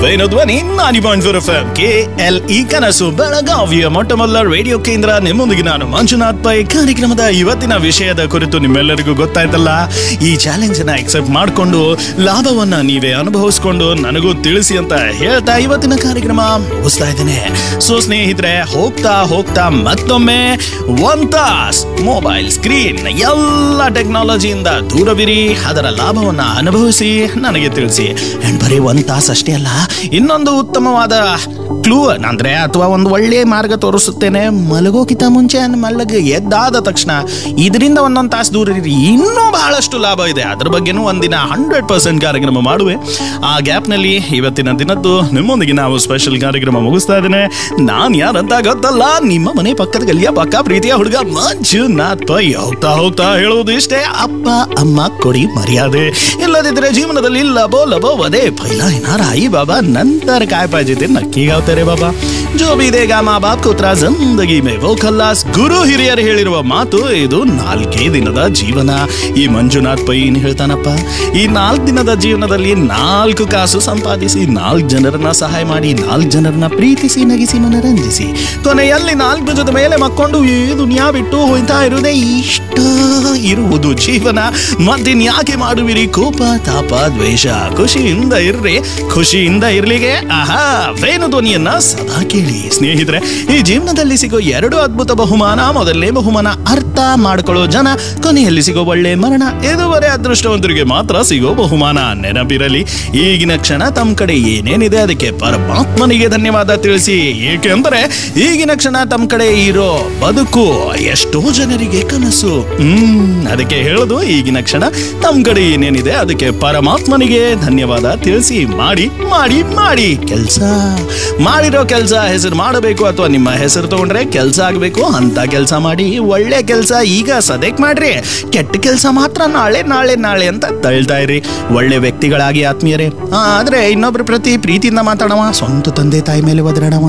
Venu Dhwani ninety point four F K L E ಕನಸು ಬೆಳಗಾವಿಯ ಮೊಟ್ಟ ಮೊದಲ ರೇಡಿಯೋ ಕೇಂದ್ರ ನಿಮ್ಮೊಂದಿಗೆ ನಾನು ಮಂಜುನಾಥ್ ಪೈ ಕಾರ್ಯಕ್ರಮದ ಇವತ್ತಿನ ವಿಷಯದ ಕುರಿತು ನಿಮ್ಮೆಲ್ಲರಿಗೂ ಗೊತ್ತಾಯ್ತಲ್ಲ ಈ ಚಾಲೆಂಜ್ ಅನ್ನ ಎಕ್ಸೆಪ್ಟ್ ಮಾಡಿಕೊಂಡು ಲಾಭವನ್ನ ನೀವೇ ಅನುಭವಿಸ್ಕೊಂಡು ನನಗೂ ತಿಳಿಸಿ ಅಂತ ಹೇಳ್ತಾ ಇವತ್ತಿನ ಕಾರ್ಯಕ್ರಮ ಮುಗಿಸ್ತಾ ಇದ್ದೇನೆ ಸೊ ಸ್ನೇಹಿತರೆ ಹೋಗ್ತಾ ಹೋಗ್ತಾ ಮತ್ತೊಮ್ಮೆ ಒನ್ ತಾಸ್ ಮೊಬೈಲ್ ಸ್ಕ್ರೀನ್ ಎಲ್ಲ ಟೆಕ್ನಾಲಜಿಯಿಂದ ದೂರವಿರಿ ಅದರ ಲಾಭವನ್ನ ಅನುಭವಿಸಿ ನನಗೆ ತಿಳಿಸಿ ಅಂಡ್ ಬರೀ ಒಂದ್ ತಾಸು ಅಷ್ಟೇ ಅಲ್ಲ ಇನ್ನೊಂದು ಉತ್ತಮವಾದ ಕ್ಲೂ ಅಂದ್ರೆ ಅಥವಾ ಒಂದು ಒಳ್ಳೆ ಮಾರ್ಗ ತೋರಿಸುತ್ತೇನೆ ಮಲಗೋಕ್ಕಿಂತ ಮುಂಚೆ ಮಲಗ ಎದ್ದಾದ ತಕ್ಷಣ ಇದರಿಂದ ಒಂದೊಂದು ತಾಸು ದೂರ ಇರಿ ಇನ್ನೂ ಬಹಳಷ್ಟು ಲಾಭ ಇದೆ ಅದ್ರ ಬಗ್ಗೆನೂ ಒಂದಿನ ಹಂಡ್ರೆಡ್ ಪರ್ಸೆಂಟ್ ಕಾರ್ಯಕ್ರಮ ಮಾಡುವೆ ಆ ಗ್ಯಾಪ್ನಲ್ಲಿ ಇವತ್ತಿನ ದಿನದ್ದು ನಿಮ್ಮೊಂದಿಗೆ ನಾವು ಸ್ಪೆಷಲ್ ಕಾರ್ಯಕ್ರಮ ಮುಗಿಸ್ತಾ ಇದ್ದೇನೆ ನಾನ್ ಯಾರಂತ ಗೊತ್ತಲ್ಲ ನಿಮ್ಮ ಮನೆ ಪಕ್ಕದ ಗಲ್ಲಿಯ ಪಕ್ಕ ಪ್ರೀತಿಯ ಹುಡುಗ ಮಂಜುನಾಥ್ ಪೈ ಹೋಗ್ತಾ ಹೋಗ್ತಾ ಹೇಳುವುದು ಇಷ್ಟೇ ಅಪ್ಪ ಅಮ್ಮ ಕೊಡಿ ಮರ್ಯಾದೆ ಇಲ್ಲದಿದ್ರೆ ಜೀವನದಲ್ಲಿ ಲಬೋ ಲಬೋ ವದೆ ಪೈಲ ಏನಾರ आई बाबा नंतर काय पाहिजे ते नक्की गावते रे बाबा जो भी देगा ಮಾ ಬಾಪ್ ಕೂತ್ರ ಜಿಂದಗಿ ಮೇ ವೋ ಖಲ್ಲಾಸ್ ಗುರು ಹಿರಿಯರು ಹೇಳಿರುವ ಮಾತು ಇದು ನಾಲ್ಕೇ ದಿನದ ಜೀವನ ಈ ಮಂಜುನಾಥ್ ಪೈ ಏನ್ ಹೇಳ್ತಾನಪ್ಪ ಈ ನಾಲ್ಕು ದಿನದ ಜೀವನದಲ್ಲಿ ನಾಲ್ಕು ಕಾಸು ಸಂಪಾದಿಸಿ ನಾಲ್ಕು ಜನರನ್ನ ಸಹಾಯ ಮಾಡಿ ನಾಲ್ಕು ಜನರನ್ನ ಪ್ರೀತಿಸಿ ನಗಿಸಿ ಮನರಂಜಿಸಿ ಕೊನೆಯಲ್ಲಿ ನಾಲ್ಕು ಭುಜದ ಮೇಲೆ ಮಕ್ಕೊಂಡು ಈ ದುನಿಯಾ ಬಿಟ್ಟು ಹೋಯ್ತಾ ಇರುವುದೇ ಇಷ್ಟ ಇರುವುದು ಜೀವನ ಮತ್ತಿನ್ಯಾಕೆ ಮಾಡುವಿರಿ ಕೋಪ ತಾಪ ದ್ವೇಷ ಖುಷಿಯಿಂದ ಇರ್ರಿ ಖುಷಿಯಿಂದ ಇರ್ಲಿಗೆ ಆಹಾ ವೇಣು ಧ್ವನಿಯನ್ನ ಸದಾ ಕೇಳಿ ಸ್ನೇಹಿತರೆ ಈ ಜೀವನದಲ್ಲಿ ಸಿಗೋ ಎರಡು ಅದ್ಭುತ ಬಹುಮಾನ ಮೊದಲನೇ ಬಹುಮಾನ ಅರ್ಥ ಮಾಡ್ಕೊಳ್ಳೋ ಜನ ಕೊನೆಯಲ್ಲಿ ಸಿಗೋ ಒಳ್ಳೆ ಮರಣ ಇದುವರೆ ಅದೃಷ್ಟವಂತರಿಗೆ ಮಾತ್ರ ಸಿಗೋ ಬಹುಮಾನ ನೆನಪಿರಲಿ ಈಗಿನ ಕ್ಷಣ ತಮ್ಮ ಕಡೆ ಏನೇನಿದೆ ಅದಕ್ಕೆ ಪರಮಾತ್ಮನಿಗೆ ಧನ್ಯವಾದ ತಿಳಿಸಿ ಏಕೆಂದರೆ ಈಗಿನ ಕ್ಷಣ ತಮ್ಮ ಕಡೆ ಇರೋ ಬದುಕು ಎಷ್ಟೋ ಜನರಿಗೆ ಕನಸು ಹ್ಮ್ ಅದಕ್ಕೆ ಹೇಳೋದು ಈಗಿನ ಕ್ಷಣ ತಮ್ಮ ಕಡೆ ಏನೇನಿದೆ ಅದಕ್ಕೆ ಪರಮಾತ್ಮನಿಗೆ ಧನ್ಯವಾದ ತಿಳಿಸಿ ಮಾಡಿ ಮಾಡಿ ಮಾಡಿ ಕೆಲಸ ಮಾಡಿರೋ ಕೆಲಸ ಹೆಸರು ಮಾಡಬೇಕು ಅಥವಾ ನಿಮ್ಮ ಹೆಸರು ತಗೊಂಡ್ರೆ ಕೆಲಸ ಆಗಬೇಕು ಅಂತ ಕೆಲಸ ಮಾಡಿ ಒಳ್ಳೆ ಕೆಲಸ ಈಗ ಸದ್ಯಕ್ ಮಾಡ್ರಿ ಕೆಟ್ಟ ಕೆಲಸ ಮಾತ್ರ ನಾಳೆ ನಾಳೆ ನಾಳೆ ಅಂತ ತಳ್ತಾ ಇರಿ ಒಳ್ಳೆ ವ್ಯಕ್ತಿಗಳಾಗಿ ಆತ್ಮೀಯರೇ ಆ, ಆದ್ರೆ ಇನ್ನೊಬ್ರ ಪ್ರತಿ ಪ್ರೀತಿಯಿಂದ ಮಾತಾಡವ ಸ್ವಂತ ತಂದೆ ತಾಯಿ ಮೇಲೆ ಒದರಾಡವ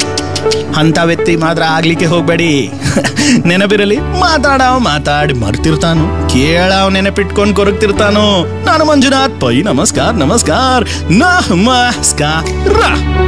ಅಂತ ವ್ಯಕ್ತಿ ಮಾತ್ರ ಆಗ್ಲಿಕ್ಕೆ ಹೋಗ್ಬೇಡಿ ನೆನಪಿರಲಿ ಮಾತಾಡವ ಮಾತಾಡಿ ಮರ್ತಿರ್ತಾನು ಕೇಳಾವ್ ನೆನಪಿಟ್ಕೊಂಡ್ ಕೊರಗ್ತಿರ್ತಾನು ನಾನು ಮಂಜುನಾಥ್ ಪೈ ನಮಸ್ಕಾರ ನಮಸ್ಕಾರ ನಮಸ್ಕಾರ